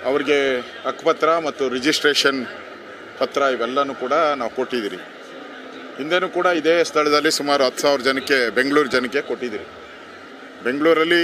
ಅವರಿಗೆ ಹಕ್ಕುಪತ್ರ ಮತ್ತು ರಿಜಿಸ್ಟ್ರೇಷನ್ ಪತ್ರ ಇವೆಲ್ಲನೂ ಕೂಡ ನಾವು ಕೊಟ್ಟಿದ್ದೀರಿ ಹಿಂದೆನೂ ಕೂಡ ಇದೇ ಸ್ಥಳದಲ್ಲಿ ಸುಮಾರು ಹತ್ತು ಸಾವಿರ ಜನಕ್ಕೆ ಬೆಂಗಳೂರು ಜನಕ್ಕೆ ಕೊಟ್ಟಿದ್ದೀರಿ ಬೆಂಗಳೂರಲ್ಲಿ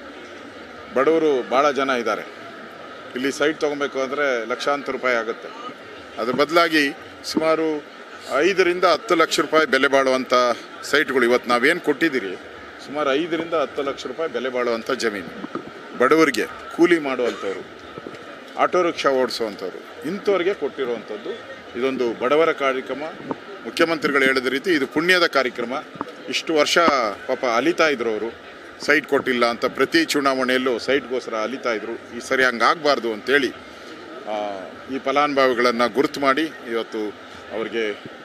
ಬಡವರು ಭಾಳ ಜನ ಇದ್ದಾರೆ ಇಲ್ಲಿ ಸೈಟ್ ತೊಗೊಬೇಕು ಅಂದರೆ ಲಕ್ಷಾಂತರ ರೂಪಾಯಿ ಆಗುತ್ತೆ ಅದ್ರ ಬದಲಾಗಿ ಸುಮಾರು ಐದರಿಂದ ಹತ್ತು ಲಕ್ಷ ರೂಪಾಯಿ ಬೆಲೆ ಬಾಳುವಂಥ ಸೈಟ್ಗಳು ಇವತ್ತು ನಾವೇನು ಕೊಟ್ಟಿದ್ದೀರಿ ಸುಮಾರು ಐದರಿಂದ ಹತ್ತು ಲಕ್ಷ ರೂಪಾಯಿ ಬೆಲೆ ಬಾಳುವಂಥ ಜಮೀನು ಬಡವರಿಗೆ ಕೂಲಿ ಮಾಡುವಂಥವ್ರು ಆಟೋ ರಿಕ್ಷಾ ಓಡಿಸುವಂಥವ್ರು ಇಂಥವ್ರಿಗೆ ಕೊಟ್ಟಿರುವಂಥದ್ದು ಇದೊಂದು ಬಡವರ ಕಾರ್ಯಕ್ರಮ ಮುಖ್ಯಮಂತ್ರಿಗಳು ಹೇಳಿದ ರೀತಿ ಇದು ಪುಣ್ಯದ ಕಾರ್ಯಕ್ರಮ ಇಷ್ಟು ವರ್ಷ ಪಾಪ ಅಲಿತಾ ಇದ್ರು ಅವರು ಸೈಟ್ ಕೊಟ್ಟಿಲ್ಲ ಅಂತ ಪ್ರತಿ ಚುನಾವಣೆಯಲ್ಲೂ ಸೈಟ್ಗೋಸ್ಕರ ಅಲಿತಾ ಇದ್ರು ಈ ಸರಿ ಹಂಗಾಗಬಾರ್ದು ಅಂತೇಳಿ ಆ, ಈ ಫಲಾನುಭವಿಗಳನ್ನು ಗುರುತು ಮಾಡಿ ಇವತ್ತು ಅವರಿಗೆ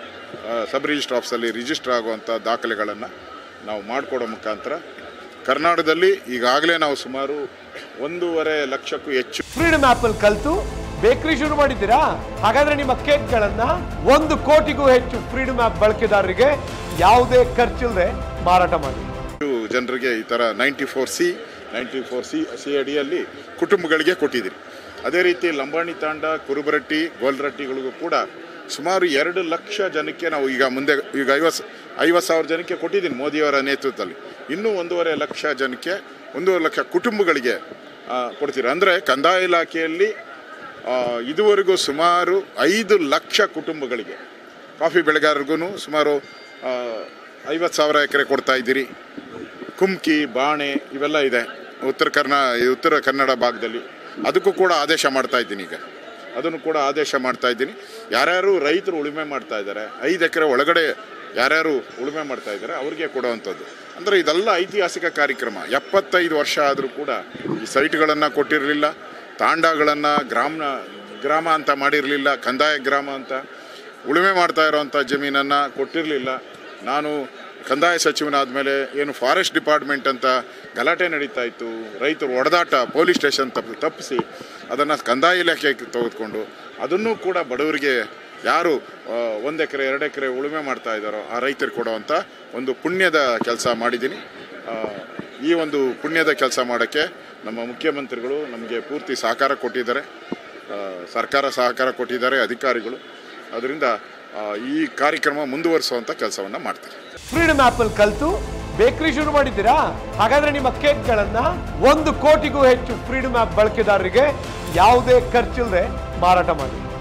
ಸಬ್ ರಿಜಿಸ್ಟರ್ ಆಫೀಸಲ್ಲಿ ರಿಜಿಸ್ಟರ್ ಆಗುವಂಥ ದಾಖಲೆಗಳನ್ನು ನಾವು ಮಾಡಿಕೊಡೋ ಮುಖಾಂತರ ಕರ್ನಾಟಕದಲ್ಲಿ ಈಗಾಗಲೇ ನಾವು ಸುಮಾರು ಒಂದೂವರೆ ಲಕ್ಷಕ್ಕೂ ಹೆಚ್ಚು ಫ್ರೀಡಮ್ ಆಪ್ ಅಲ್ಲಿ ಕಲ್ತು ಬೇಕರಿ ಶುರು ಮಾಡಿದ್ದೀರಾ ಹಾಗಾದ್ರೆ ನಿಮ್ಮ ಕೇಕ್ಗಳನ್ನ ಒಂದು ಕೋಟಿಗೂ ಹೆಚ್ಚು ಫ್ರೀಡಮ್ ಆಪ್ ಬಳಕೆದಾರರಿಗೆ ಯಾವುದೇ ಖರ್ಚಿಲ್ಲದೆ ಮಾರಾಟ ಮಾಡಿ ಜನರಿಗೆ ಈ ಥರ ninety four C ninety four C C ಅಡಿಯಲ್ಲಿ ಕುಟುಂಬಗಳಿಗೆ ಕೊಟ್ಟಿದ್ದೀರಿ ಅದೇ ರೀತಿ ಲಂಬಾಣಿ ತಾಂಡ ಕುರುಬರಟ್ಟಿ ಗೋಲ್ರಟ್ಟಿಗಳಿಗೂ ಕೂಡ ಸುಮಾರು ಎರಡು ಲಕ್ಷ ಜನಕ್ಕೆ ನಾವು ಈಗ ಮುಂದೆ ಈಗ ಐವತ್ತು ಐವತ್ತು ಸಾವಿರ ಜನಕ್ಕೆ ಕೊಟ್ಟಿದ್ದೀನಿ ಮೋದಿಯವರ ನೇತೃತ್ವದಲ್ಲಿ ಇನ್ನೂ ಒಂದೂವರೆ ಲಕ್ಷ ಜನಕ್ಕೆ ಒಂದೂವರೆ ಲಕ್ಷ ಕುಟುಂಬಗಳಿಗೆ ಆ, ಕೊಡ್ತೀರಿ ಅಂದರೆ ಕಂದಾಯ ಇಲಾಖೆಯಲ್ಲಿ ಆ, ಇದುವರೆಗೂ ಸುಮಾರು ಐದು ಲಕ್ಷ ಕುಟುಂಬಗಳಿಗೆ ಕಾಫಿ ಬೆಳೆಗಾರರಿಗೂ ಸುಮಾರು ಐವತ್ತು ಸಾವಿರ ಎಕರೆ ಕೊಡ್ತಾ ಇದ್ದೀರಿ ಕುಮ್ಕಿ ಬಾಣೆ ಇವೆಲ್ಲ ಇದೆ ಉತ್ತರ ಕರ್ನಾ ಉತ್ತರ ಕನ್ನಡ ಭಾಗದಲ್ಲಿ ಅದಕ್ಕೂ ಕೂಡ ಆದೇಶ ಮಾಡ್ತಾ ಇದ್ದೀನಿ ಈಗ ಅದನ್ನು ಕೂಡ ಆದೇಶ ಮಾಡ್ತಾ ಇದ್ದೀನಿ ಯಾರ್ಯಾರು ರೈತರು ಉಳುಮೆ ಮಾಡ್ತಾ ಇದ್ದಾರೆ ಐದು ಎಕರೆ ಒಳಗಡೆ ಯಾರ್ಯಾರು ಉಳುಮೆ ಮಾಡ್ತಾ ಇದ್ದಾರೆ ಅವ್ರಿಗೆ ಕೊಡುವಂಥದ್ದು ಅಂದರೆ ಇದೆಲ್ಲ ಐತಿಹಾಸಿಕ ಕಾರ್ಯಕ್ರಮ ಎಪ್ಪತ್ತೈದು ವರ್ಷ ಆದರೂ ಕೂಡ ಈ ಸೈಟ್ಗಳನ್ನು ಕೊಟ್ಟಿರಲಿಲ್ಲ ತಾಂಡಗಳನ್ನು ಗ್ರಾಮ ಗ್ರಾಮ ಅಂತ ಮಾಡಿರಲಿಲ್ಲ ಕಂದಾಯ ಗ್ರಾಮ ಅಂತ ಉಳುಮೆ ಮಾಡ್ತಾ ಇರೋವಂಥ ಜಮೀನನ್ನು ಕೊಟ್ಟಿರಲಿಲ್ಲ ನಾನು ಕಂದಾಯ ಸಚಿವನಾದ ಮೇಲೆ ಏನು ಫಾರೆಸ್ಟ್ ಡಿಪಾರ್ಟ್ಮೆಂಟ್ ಅಂತ ಗಲಾಟೆ ನಡೀತಾ ಇತ್ತು ರೈತರು ಹೊಡೆದಾಟ ಪೊಲೀಸ್ ಸ್ಟೇಷನ್ ತಪ್ಪು ತಪ್ಪಿಸಿ ಅದನ್ನು ಕಂದಾಯ ಇಲಾಖೆಗೆ ತೆಗೆದುಕೊಂಡು ಅದನ್ನು ಕೂಡ ಬಡವರಿಗೆ ಯಾರು ಒಂದು ಎಕರೆ ಎರಡು ಎಕರೆ ಉಳುಮೆ ಮಾಡ್ತಾ ಇದ್ದಾರೋ ಆ ರೈತರಿಗೆ ಕೊಡುವಂಥ ಒಂದು ಪುಣ್ಯದ ಕೆಲಸ ಮಾಡಿದ್ದೀನಿ ಆ, ಈ ಒಂದು ಪುಣ್ಯದ ಕೆಲಸ ಮಾಡೋಕ್ಕೆ ನಮ್ಮ ಮುಖ್ಯಮಂತ್ರಿಗಳು ನಮಗೆ ಪೂರ್ತಿ ಸಹಕಾರ ಕೊಟ್ಟಿದ್ದಾರೆ ಆ, ಸರ್ಕಾರ ಸಹಕಾರ ಕೊಟ್ಟಿದ್ದಾರೆ ಅಧಿಕಾರಿಗಳು ಅದರಿಂದ ಆ, ಈ ಕಾರ್ಯಕ್ರಮ ಮುಂದುವರಿಸುವಂಥ ಕೆಲಸವನ್ನು ಮಾಡ್ತಾರೆ ಫ್ರೀಡಮ್ ಆಪ್ ಅಲ್ಲಿ ಕಲ್ತು ಬೇಕರಿ ಶುರು ಮಾಡಿದ್ದೀರಾ ಹಾಗಾದ್ರೆ ನಿಮ್ಮ ಕೇಕ್ಗಳನ್ನ ಒಂದು ಕೋಟಿಗೂ ಹೆಚ್ಚು ಫ್ರೀಡಮ್ ಆಪ್ ಬಳಕೆದಾರರಿಗೆ ಯಾವುದೇ ಖರ್ಚಿಲ್ಲದೆ ಮಾರಾಟ ಮಾಡಿ